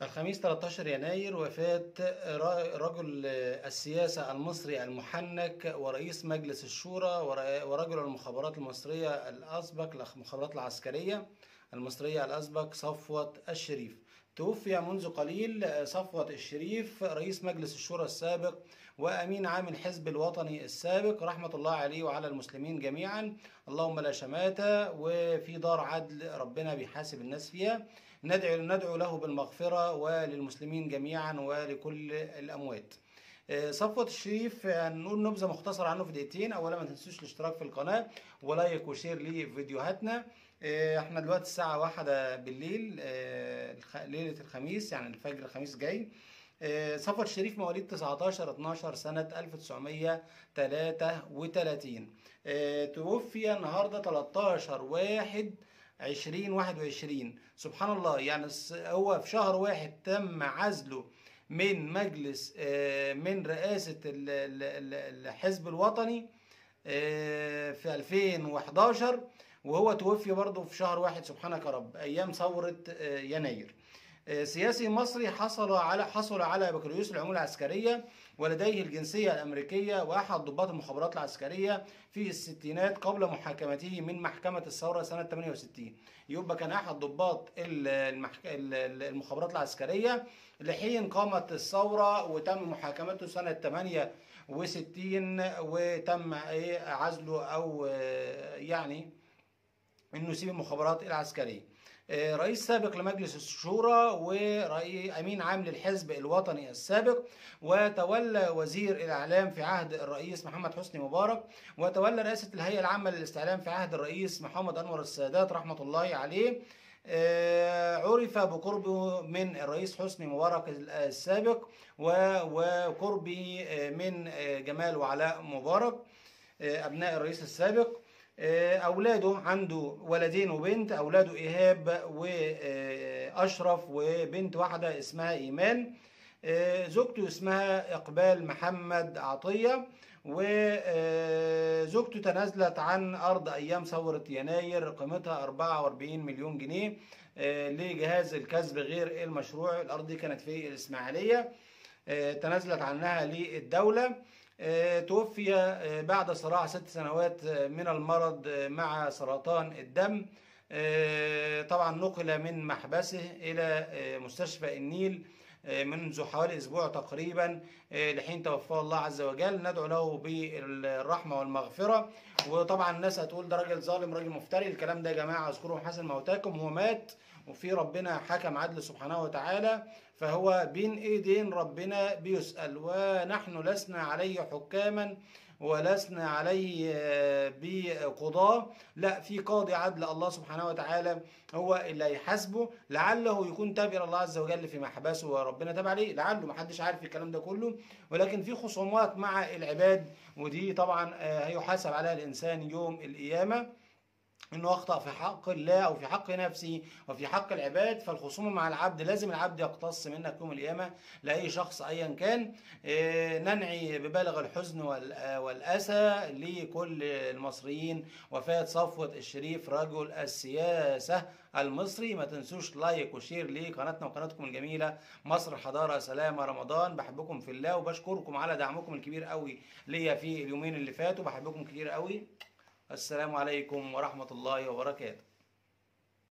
الخميس 13 يناير وفاة را- رجل السياسة المصري المحنك ورئيس مجلس الشورى ور- ورجل المخابرات المصرية الأسبق المخابرات العسكرية المصرية الأسبق صفوت الشريف توفي منذ قليل صفوت الشريف رئيس مجلس الشورى السابق وأمين عام الحزب الوطني السابق رحمة الله عليه وعلى المسلمين جميعا اللهم لا شماتة وفي دار عدل ربنا بيحاسب الناس فيها ندعو ندعو له بالمغفرة وللمسلمين جميعا ولكل الأموات آه، صفوت الشريف هنقول نبذة مختصرة عنه في دقيقتين أولا ما تنسوش الاشتراك في القناة ولايك وشير لفيديوهاتنا آه، احنا دلوقتي الساعة واحدة بالليل آه، الخ- ليلة الخميس يعني الفجر الخميس جاي آه، صفوت الشريف مواليد 19 12 سنة 1933 آه، توفي النهارده 13 واحد 2021 سبحان الله يعني الس- هو في شهر واحد تم عزله من مجلس آه، من رئاسة ال- ال- ال- الحزب الوطني آه، في 2011 وهو توفي برضه في شهر واحد سبحانك يا رب أيام ثورة آه، يناير آه، سياسي مصري حصل على حصل على بكالوريوس العلوم العسكرية ولديه الجنسية الأمريكية وأحد ضباط المخابرات العسكرية في الستينات قبل محاكمته من محكمة الثورة سنة 68 يبقى كان أحد ضباط ال- المحك... ال- المخابرات العسكرية لحين قامت الثورة وتم محاكمته سنة 68 وتم إيه عزله أو آه، يعني انه يسيب المخابرات العسكريه آه، رئيس سابق لمجلس الشورى وامين عام للحزب الوطني السابق وتولى وزير الاعلام في عهد الرئيس محمد حسني مبارك وتولى رئاسه الهيئه العامه للاستعلام في عهد الرئيس محمد انور السادات رحمه الله عليه آه، عرف بقربه من الرئيس حسني مبارك السابق و- وقربه آه، من آه، جمال وعلاء مبارك آه، ابناء الرئيس السابق آه، اولاده عنده ولدين وبنت اولاده ايهاب واشرف وبنت واحده اسمها ايمان آه، زوجته اسمها اقبال محمد عطيه وزوجته تنازلت عن ارض ايام ثوره يناير قيمتها 44 مليون جنيه آه، لجهاز الكسب غير المشروع الارض دي كانت في الاسماعيليه آه، تنازلت عنها للدوله آه، توفي آه، بعد صراع ست سنوات آه، من المرض آه، مع سرطان الدم آه، طبعا نقل من محبسه إلى آه، مستشفى النيل آه، منذ حوالي أسبوع تقريبا آه، لحين توفاه الله عز وجل ندعو له بالرحمة والمغفرة وطبعا الناس هتقول ده راجل ظالم راجل مفتري الكلام ده يا جماعة اذكروا حسن موتاكم هو مات وفي ربنا حكم عدل سبحانه وتعالى فهو بين ايدين ربنا بيسأل ونحن لسنا عليه حكاما ولسنا عليه آه، بقضاة لا في قاضي عدل الله سبحانه وتعالى هو اللي هيحاسبه لعله يكون تاب الى الله عز وجل في محبسه وربنا تاب عليه لعله محدش عارف الكلام ده كله ولكن في خصومات مع العباد ودي طبعا آه، هيحاسب عليها الانسان يوم القيامه انه اخطا في حق الله او في حق نفسه وفي حق العباد فالخصومه مع العبد لازم العبد يقتص منك يوم القيامه لاي شخص ايا كان إيه، ننعي ببالغ الحزن وال- آه، والاسى لكل المصريين وفاه صفوه الشريف رجل السياسه المصري ما تنسوش لايك وشير لقناتنا وقناتكم الجميله مصر حضاره سلامه رمضان بحبكم في الله وبشكركم على دعمكم الكبير قوي ليا في اليومين اللي فاتوا بحبكم كتير قوي السلام عليكم ورحمة الله وبركاته